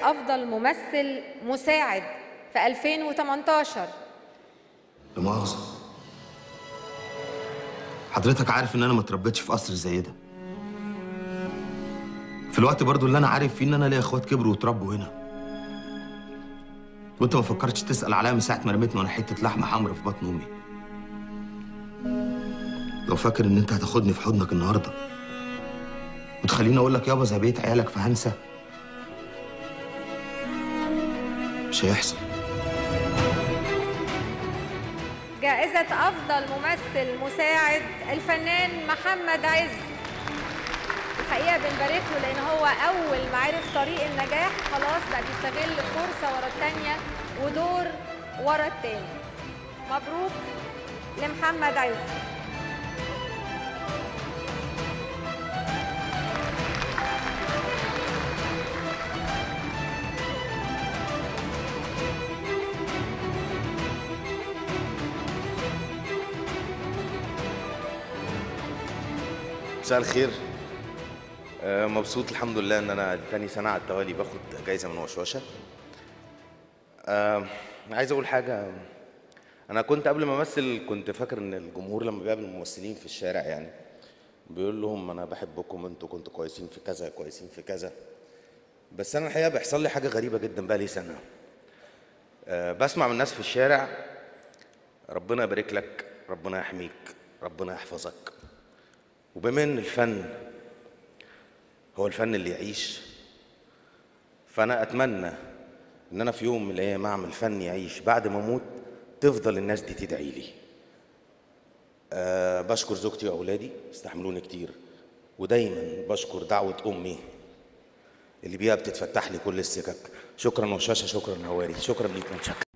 أفضل ممثل مساعد في 2018 لا مؤاخذة حضرتك عارف ان انا ما اتربيتش في قصر زي ده في الوقت برضو اللي انا عارف فيه ان انا ليا اخوات كبروا واتربوا هنا وانت ما فكرتش تسال عليا من ساعه ما رميتني وانا حته لحمه حمرا في بطن امي لو فاكر ان انت هتاخدني في حضنك النهارده وتخليني اقول لك يابا زي بقيت عيالك فهنسى مش هيحصل جائزة أفضل ممثل مساعد الفنان محمد عز الحقيقة بنبارك له لأن هو أول ما عرف طريق النجاح خلاص بقى بيستغل فرصة ورا التانية ودور ورا التاني مبروك لمحمد عز مساء الخير آه، مبسوط الحمد لله ان انا تاني سنه على التوالي باخد جايزه من وشوشه آه، عايز اقول حاجه انا كنت قبل ما امثل كنت فاكر ان الجمهور لما بيقابل الممثلين في الشارع يعني بيقول لهم انا بحبكم انتوا كنتوا كويسين في كذا كويسين في كذا بس انا الحقيقه بيحصل لي حاجه غريبه جدا بقى لي سنه آه، بسمع من الناس في الشارع ربنا يبارك لك ربنا يحميك ربنا يحفظك وبما ان الفن هو الفن اللي يعيش فانا اتمنى ان انا في يوم من الايام اعمل فن يعيش بعد ما اموت تفضل الناس دي تدعي لي أه بشكر زوجتي واولادي استحملوني كتير ودايما بشكر دعوه امي اللي بيها بتتفتح لي كل السكك شكرا وشاشه شكرا هواري شكرا ليكم متشكر